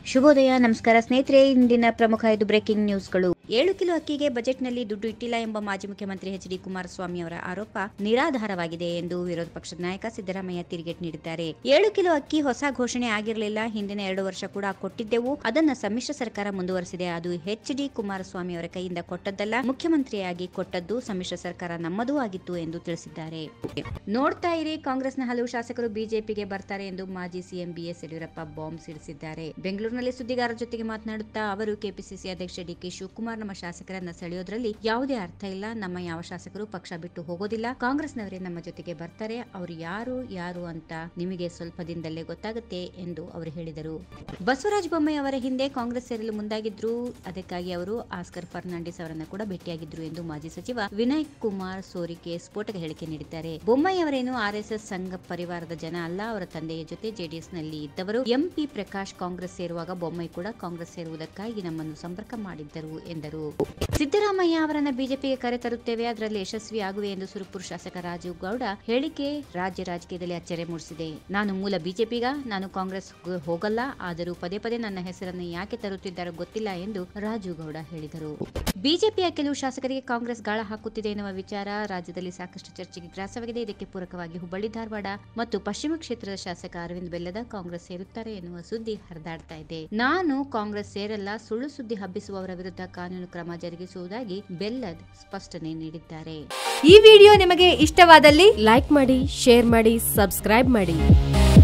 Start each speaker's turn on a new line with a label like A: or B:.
A: ಶುಭೋದಯ ನಮಸ್ಕಾರ ಸ್ನೇಹಿತರೆ ಇಂದಿನ ಪ್ರಮುಖ ಐದು ಬ್ರೇಕಿಂಗ್ ನ್ಯೂಸ್ಗಳು ಏಳು ಕಿಲೋ ಅಕ್ಕಿಗೆ ಬಜೆಟ್ನಲ್ಲಿ ದುಡ್ಡು ಇಟ್ಟಿಲ್ಲ ಎಂಬ ಮಾಜಿ ಮುಖ್ಯಮಂತ್ರಿ ಎಚ್ ಡಿ ಕುಮಾರಸ್ವಾಮಿ ಅವರ ಆರೋಪ ನಿರಾಧಾರವಾಗಿದೆ ಎಂದು ವಿರೋಧ ಪಕ್ಷದ ನಾಯಕ ಸಿದ್ದರಾಮಯ್ಯ ತಿರುಗೇಟ್ ನೀಡಿದ್ದಾರೆ ಏಳು ಕಿಲೋ ಅಕ್ಕಿ ಹೊಸ ಘೋಷಣೆ ಆಗಿರಲಿಲ್ಲ ಹಿಂದಿನ ಎರಡು ವರ್ಷ ಕೂಡ ಕೊಟ್ಟಿದ್ದೆವು ಅದನ್ನ ಸಮ್ಮಿಶ್ರ ಸರ್ಕಾರ ಮುಂದುವರೆಸಿದೆ ಅದು ಎಚ್ ಡಿ ಕುಮಾರಸ್ವಾಮಿ ಅವರ ಕೈಯಿಂದ ಕೊಟ್ಟದ್ದಲ್ಲ ಮುಖ್ಯಮಂತ್ರಿಯಾಗಿ ಕೊಟ್ಟದ್ದು ಸಮ್ಮಿಶ್ರ ಸರ್ಕಾರ ನಮ್ಮದೂ ಆಗಿತ್ತು ಎಂದು ತಿಳಿಸಿದ್ದಾರೆ ನೋಡ್ತಾ ಇರಿ ಕಾಂಗ್ರೆಸ್ನ ಹಲವು ಶಾಸಕರು ಬಿಜೆಪಿಗೆ ಬರ್ತಾರೆ ಎಂದು ಮಾಜಿ ಸಿಎಂ ಬಿಎಸ್ ಯಡಿಯೂರಪ್ಪ ಬಾಂಬ್ ಸಿಡಿಸಿದ್ದಾರೆ ಬೆಂಗಳೂರಿನಲ್ಲಿ ಸುದ್ದಿಗಾರರ ಜೊತೆಗೆ ಮಾತನಾಡುತ್ತಾ ಅವರು ಕೆಪಿಸಿಸಿ ಅಧ್ಯಕ್ಷ ಡಿಕೆ ಶಿವಕುಮಾರ್ ನಮ್ಮ ಶಾಸಕರನ್ನ ಸೆಳೆಯೋದ್ರಲ್ಲಿ ಯಾವುದೇ ಅರ್ಥ ಇಲ್ಲ ನಮ್ಮ ಯಾವ ಶಾಸಕರು ಪಕ್ಷ ಬಿಟ್ಟು ಹೋಗೋದಿಲ್ಲ ಕಾಂಗ್ರೆಸ್ನವರೇ ನಮ್ಮ ಜೊತೆಗೆ ಬರ್ತಾರೆ ಅವರು ಯಾರು ಯಾರು ಅಂತ ನಿಮಗೆ ಸ್ವಲ್ಪ ದಿನದಲ್ಲೇ ಗೊತ್ತಾಗುತ್ತೆ ಎಂದು ಅವರು ಹೇಳಿದರು ಬಸವರಾಜ ಬೊಮ್ಮಾಯಿ ಅವರ ಹಿಂದೆ ಕಾಂಗ್ರೆಸ್ ಸೇರಲು ಮುಂದಾಗಿದ್ರು ಅದಕ್ಕಾಗಿ ಅವರು ಆಸ್ಕರ್ ಫರ್ನಾಂಡಿಸ್ ಅವರನ್ನ ಕೂಡ ಭೇಟಿಯಾಗಿದ್ರು ಎಂದು ಮಾಜಿ ಸಚಿವ ವಿನಯ್ ಕುಮಾರ್ ಸೋರಿಕೆ ಸ್ಫೋಟಕ ಹೇಳಿಕೆ ನೀಡಿದ್ದಾರೆ ಬೊಮ್ಮಾಯಿ ಅವರೇನು ಆರ್ಎಸ್ಎಸ್ ಸಂಘ ಪರಿವಾರದ ಜನ ಅಲ್ಲ ಅವರ ತಂದೆಯ ಜೊತೆ ಜೆಡಿಎಸ್ ನಲ್ಲಿ ಇದ್ದವರು ಎಂಪಿ ಪ್ರಕಾಶ್ ಕಾಂಗ್ರೆಸ್ ಸೇರುವಾಗ ಬೊಮ್ಮಾಯಿ ಕೂಡ ಕಾಂಗ್ರೆಸ್ ಸೇರುವುದಕ್ಕಾಗಿ ನಮ್ಮನ್ನು ಸಂಪರ್ಕ ಮಾಡಿದ್ದರು ಎಂದರು ಸಿದ್ದರಾಮಯ್ಯ ಅವರನ್ನ ಬಿಜೆಪಿಗೆ ಕರೆತರುತ್ತೇವೆ ಅದರಲ್ಲಿ ಯಶಸ್ವಿ ಆಗುವೆ ಎಂದು ಸುರಪುರ ಶಾಸಕ ರಾಜೀವ್ ಗೌಡ ಹೇಳಿಕೆ ರಾಜ್ಯ ರಾಜಕೀಯದಲ್ಲಿ ಅಚ್ಚರಿ ಮೂಡಿಸಿದೆ ನಾನು ಮೂಲ ಬಿಜೆಪಿಗ ನಾನು ಕಾಂಗ್ರೆಸ್ ಹೋಗಲ್ಲ ಆದರೂ ಪದೇ ಪದೇ ನನ್ನ ಹೆಸರನ್ನು ಯಾಕೆ ತರುತ್ತಿದ್ದಾರೋ ಗೊತ್ತಿಲ್ಲ ಎಂದು ರಾಜು ಗೌಡ ಹೇಳಿದರು ಬಿಜೆಪಿಯ ಕೆಲವು ಶಾಸಕರಿಗೆ ಕಾಂಗ್ರೆಸ್ ಗಾಳ ಹಾಕುತ್ತಿದೆ ಎನ್ನುವ ವಿಚಾರ ರಾಜ್ಯದಲ್ಲಿ ಸಾಕಷ್ಟು ಚರ್ಚೆಗೆ ಗ್ರಾಸವಾಗಿದೆ ಇದಕ್ಕೆ ಪೂರಕವಾಗಿ ಹುಬ್ಬಳ್ಳಿ ಧಾರವಾಡ ಮತ್ತು ಪಶ್ಚಿಮ ಕ್ಷೇತ್ರದ ಶಾಸಕ ಅರವಿಂದ್ ಬೆಲ್ಲದ ಕಾಂಗ್ರೆಸ್ ಸೇರುತ್ತಾರೆ ಎನ್ನುವ ಸುದ್ದಿ ಹರಿದಾಡ್ತಾ ಇದೆ ನಾನು ಕಾಂಗ್ರೆಸ್ ಸೇರಲ್ಲ ಸುಳ್ಳು ಸುದ್ದಿ ಹಬ್ಬಿಸುವವರ ವಿರುದ್ಧ ಕಾನೂನು ಕ್ರಮ ಜರುಗಿಸುವುದಾಗಿ ಬೆಲ್ಲದ್ ಸ್ಪಷ್ಟನೆ ನೀಡಿದ್ದಾರೆ
B: ಈ ವಿಡಿಯೋ ನಿಮಗೆ ಇಷ್ಟವಾದಲ್ಲಿ ಲೈಕ್ ಮಾಡಿ ಶೇರ್ ಮಾಡಿ ಸಬ್ಸ್ಕ್ರೈಬ್ ಮಾಡಿ